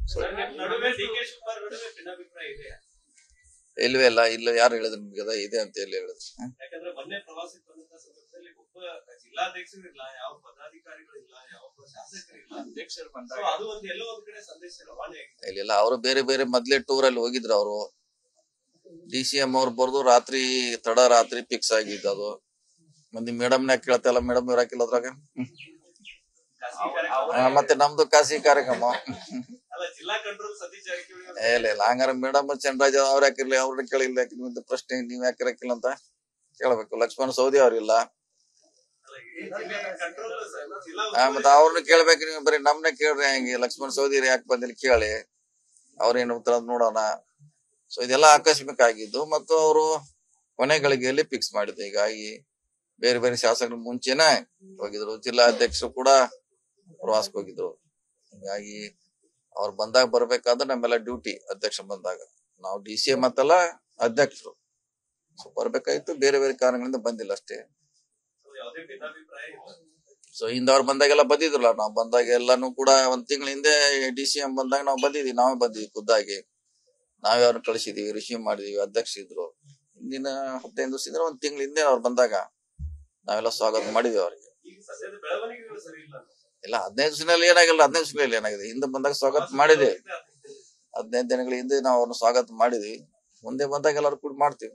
ನಡುವೆ D K Shivakumar ನಡುವೆ ಭಿನ್ನಾಭಿಪ್ರಾಯ ಇದೆ ಇಲ್ವೇ ಇಲ್ಲ ಇಲ್ಲ ಯಾರು ಹೇಳಿದ್ರು ನಿಮ್ಗೆ ಅದ ಇದೆ ಅಂತ ಹೇಳಿ ಹೇಳಿದ್ರು ಹ್ಮ್? ಯಾಕಂದ್ರೆ ಮೊನ್ನೆ ಪ್ರವಾಸಕ್ಕೆ ಬಂದಂತ ಸಂದರ್ಭದಲ್ಲಿ ಒಬ್ಬ ಜಿಲ್ಲಾಧ್ಯಕ್ಷರು ಇಲ್ಲ ಯಾವ ಪದಾಧಿಕಾರಿಗಳು ಇಲ್ಲ ಯಾವ ಒಬ್ಬ ಶಾಸಕರು ಇಲ್ಲ ಅಧ್ಯಕ್ಷರು So ಬಂದಾಗ ಅದು ಒಂದು ಎಲ್ಲೋ ಒಂದ್ ಕಡೆ ಸಂದೇಶ ರವಾನೆ ಆಗಿದೆ ಇಲ್ಲ ಇಲ್ಲ ಅವರು ಬೇರೆ ಬೇರೆ ಮೊದ್ಲೇ ಟೂರ್ ಅಲ್ಲಿ ಹೋಗಿದ್ರು ಅವರು ಡಿ ಸಿ ಎಂ ಅವ್ರು ಬರ್ದು ರಾತ್ರಿ ತಡ ರಾತ್ರಿ ಫಿಕ್ಸ್ ಆಗಿದ್ದು ಅದು ಮಂದಿ ಮೇಡಮ್ನಾಗ ಕೇಳ್ತಲ್ಲ ಮೇಡಮ್ ಇವ್ರು ಹಾಕಿಲ್ಲ ಅದ್ರಾಗ ಹ್ಮ್. ಖಾಸಗಿ ಅವ್ರ- ಕಾರ್ಯಕ್ರಮ ಆ, ಮತ್ತೆ ನಮ್ದು ಖಾಸಗಿ ಕಾರ್ಯಕ್ರಮ ಅಲ್ಲ ಜಿಲ್ಲಾ ಕಂಟ್ರೋಲ್ ಸತೀಶ್ ಜಾರಕಿಹೊಳಿ ಅವರು ಏ, ಇಲ್ಲ ಇಲ್ಲ ಹಂಗಾರ ಮೇಡಮ್ ಚಂದ್ರಾಜ್ ಅವ್ರ ಹಾಕಿರ್ಲಿ ಅವ್ರನ್ನ ಕೇಳಿಲ್ಲ ನಿಮ್ದು ಪ್ರಶ್ನೆ ನೀವ್ ಯಾಕೆ ಹಾಕಿಲ್ಲ ಅಂತ ಕೇಳ್ಬೇಕು ಲಕ್ಷ್ಮಣ ಸೌದಿ ಅವ್ರಿಲ್ಲ ಅಲ್ಲ, ಈ ಜಿಲ್ಲೆ ಕಂಟ್ರೋಲ್ ಜಿಲ್ಲಾ ಆ, ಮತ್ತೆ ಅವ್ರನ್ನ ಕೇಳ್ಬೇಕು ನೀವು ಬರೀ ನಮ್ನ ಕೇಳ್ರಿ ಹೆಂಗೆ ಲಕ್ಷ್ಮಣ ಸೌದಿ ಯಾಕೆ ಬಂದಿಲ್ಲ ಕೇಳಿ ಅವ್ರೇನು ಉತ್ತರ ಅದ್ ನೋಡೋಣ ಸೊ ಇದೆಲ್ಲ ಆಕಸ್ಮಿಕ ಆಗಿದ್ದು ಮತ್ತು ಅವರು ಕೊನೆ ಗಳಿಗೆಯಲ್ಲಿ ಫಿಕ್ಸ್ ಮಾಡಿದ್ದು ಹೀಗಾಗಿ ಬೇರೆ ಬೇರೆ ಶಾಸಕರು ಮುಂಚೆನೆ ಹೋಗಿದ್ರು ಜಿಲ್ಲಾ ಅಧ್ಯಕ್ಷರು ಕೂಡ ಪ್ರವಾಸಕ್ಕೆ ಹೋಗಿದ್ರು ಹೀಗಾಗಿ ಅವ್ರು ಬಂದಾಗ ಬರ್ಬೇಕಾದ್ರೆ ನಮ್ಮೆಲ್ಲ ಡ್ಯೂಟಿ ಅಧ್ಯಕ್ಷ ಬಂದಾಗ ನಾವು ಡಿ ಸಿ ಎಂ ಮತ್ತಲ್ಲ ಅಧ್ಯಕ್ಷರು ಸೊ ಬರ್ಬೇಕಾಗಿತ್ತು ಬೇರೆ ಬೇರೆ ಕಾರಣಗಳಿಂದ ಬಂದಿಲ್ಲ ಅಷ್ಟೇ ಯಾವುದೇ ಭಿನ್ನಾಭಿಪ್ರಾಯ ಇಲ್ಲ ಸೊ ಹಿಂದ ಅವ್ರು ಬಂದಾಗೆಲ್ಲ ಬಂದಿದ್ರಲ್ಲ ನಾವು ಬಂದಾಗ ಎಲ್ಲಾನು ಕೂಡ ಒಂದ್ ತಿಂಗಳ ಹಿಂದೆ ಡಿ ಸಿ ಎಂ ಬಂದಾಗ ನಾವು ಬಂದಿದ್ವಿ ನಾವೇ ಬಂದಿದ್ವಿ ಖುದ್ದಾಗಿ ನಾವೇ ಅವ್ರನ್ನ ಕಳಿಸಿದೀವಿ ರಿಸೀವ್ ಮಾಡಿದೀವಿ ಅಧ್ಯಕ್ಷ ಇದ್ರು ಹಿಂದಿನ ಹದಿನೈದು ದಿವಸದಿಂದ ಒಂದ್ ತಿಂಗಳ ಹಿಂದೆ ಅವ್ರು ಬಂದಾಗ ನಾವೆಲ್ಲ ಸ್ವಾಗತ ಮಾಡಿದ್ವಿ ಅವ್ರಿಗೆ ಈಗ ಸದ್ಯದ ಬೆಳವಣಿಗೆಗಳು ಸರಿ ಇಲ್ಲ ಇಲ್ಲ ಹದಿನೈದು ದಿವಸದಲ್ಲಿ ಏನಾಗಿಲ್ಲ ಹದಿನೈದು ದಿವಸದಲ್ಲಿ ಏನಾಗಿದೆ ಹಿಂದೆ ಬಂದಾಗ ಸ್ವಾಗತ ಮಾಡಿದ್ವಿ ಹದಿನೈದು ದಿನಗಳ ಹಿಂದೆ ನಾವು ಅವ್ರನ್ನ ಸ್ವಾಗತ ಮಾಡಿದ್ವಿ ಮುಂದೆ ಬಂದಾಗ ಎಲ್ಲರೂ ಕೂಡ ಮಾಡ್ತೀವಿ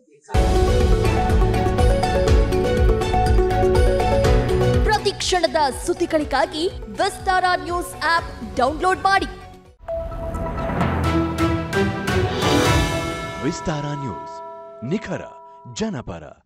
ಪ್ರತಿ ಕ್ಷಣದ ಸುದ್ದಿಗಳಿಗಾಗಿ ವಿಸ್ತಾರ ನ್ಯೂಸ್ ಆಪ್ ಡೌನ್ಲೋಡ್ ಮಾಡಿ ವಿಸ್ತಾರ ನ್ಯೂಸ್ ನಿಖರ ಜನಪರ